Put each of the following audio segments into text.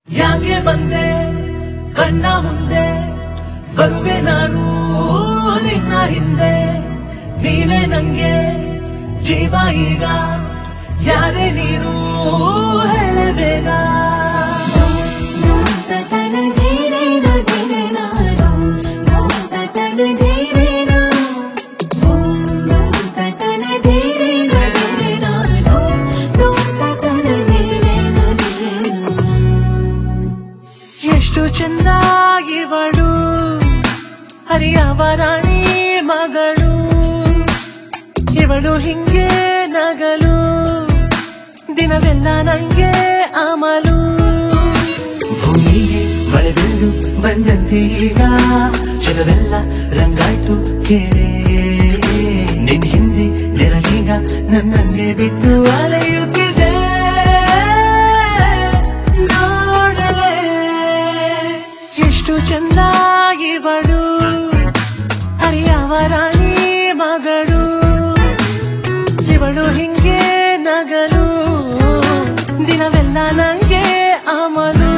ಯಾಕೆ ಬಂದೆ ಕಣ್ಣ ಮುಂದೆ ಬರುವೆ ನಾನು ನಿನ್ನ ಹಿಂದೆ ನೀನೇ ನಂಗೆ ಜೀವ ಈಗ ಯಾರೇ ನೀನು ಹೇಳಬೇಡ ಎಷ್ಟು ಚಂದ ಇವಳು ಹರಿಯವರಾಣಿ ಮಗಳು ಇವಳು ಹಿಂಗೆ ನಗಲು ದಿನವೆಲ್ಲ ನಂಗೆ ಅಮಲು ಭೂಮಿಗೆ ಮಳೆ ಬೀಳು ಬಂದಂತೆ ಈಗ ಜಗವೆಲ್ಲ ರಂಗಾಯ್ತು ಕೇಳೆ ನಿನ್ ಹಿಂದೆ ನೆರಳೀಗ ನನ್ನನ್ನೇ ಬಿಟ್ಟು ಅಲೆಯುತ್ತಿದೆ ನೋಡಲೇ ಎಷ್ಟು ಚಂದ ಇವಳು ಹರಿಯವರಾಣಿ ಮಗಳು ಇವಳು ಹಿಂಗೆ ನಗಲು ದಿನವೆಲ್ಲ ನಂಗೆ ಅಮಲು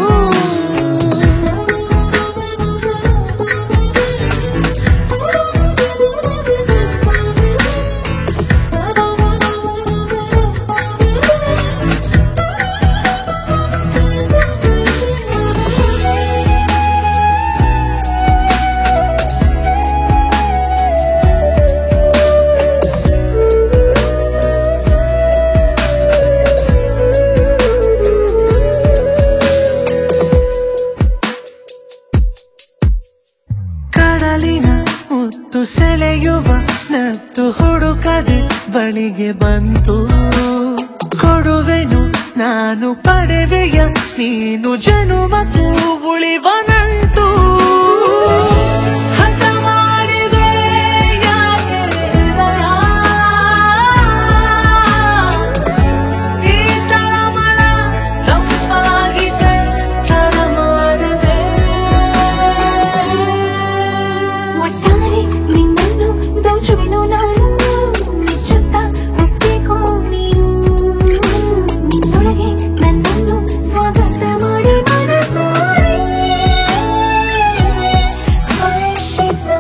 ಕಡಲಿನ ಮುತ್ತು ಸೆಳೆಯುವ ನತ್ತು ಹುಡುಕದೆ ಬಳಿಗೆ ಬಂತು ಕೊಡುವೆನು ನಾನು ಪಡೆವೆಯ ನೀನು ಜನುಮಕ್ಕೂ ಉಳಿವ ನಂಟು ಹಠ ಮಾಡಿದೆ ಯಾಕೆ ಹೃದಯ? ಈ ತಳಮಳ ತಂಪಾಗಿದೆ ತಡ ಮಾಡದೆ ಒಟ್ಟಾರೆ ನಿನ್ನನ್ನು ದೋಚುವೆನು ನಾನು ಮೆಚ್ಚುತ್ತ ಒಪ್ಪಿಕೋ ನೀನು ನಿನ್ನೊಳಗೆ ನನ್ನನ್ನು ಸ್ವಾಗತ ಮಾಡಿ ಮನಸಾರೆ ಸ್ಪರ್ಶಿಸು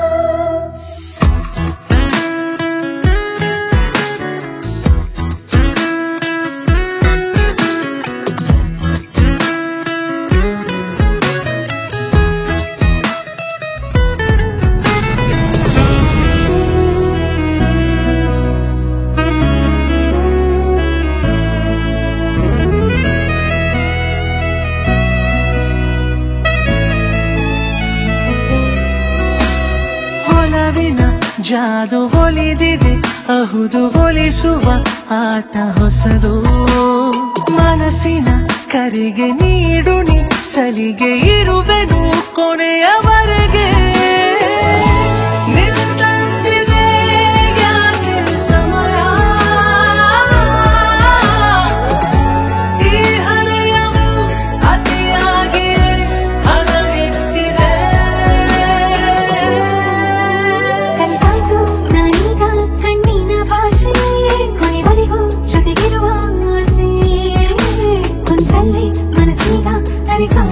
ಒಲವಿನ ಜಾದು ಒಲಿದಿದೆ ಅಹುದು ಒಲಿಸುವ ಆಟ ಹೊಸದು ಮನಸ್ಸಿನ ಕರೆಗೆ ನೀಡು ನೀ ಸಲಿಗೆ ಇರುವೆನು ಕೊನೆಯವರೆಗೆ ನಿಂತಂತಿದೆ ಯಾಕೆ ಸಮಯ ಈ ಹಳೆಯವು ಅತಿಯಾಗಿ ಹಣವಿಟ್ಟಿದೆ ಕಲಿತಾಯ್ತು ನಾನೀಗ ಕಣ್ಣಿನ ಭಾಷೆ ಕೊನೆವರೆಗೂ ಜೊತೆಗಿರುವ ಆಸೆ ಕುಂತಲ್ಲಿ ಮನಸ್ಸೀಗ ಅರಿಕಾಣ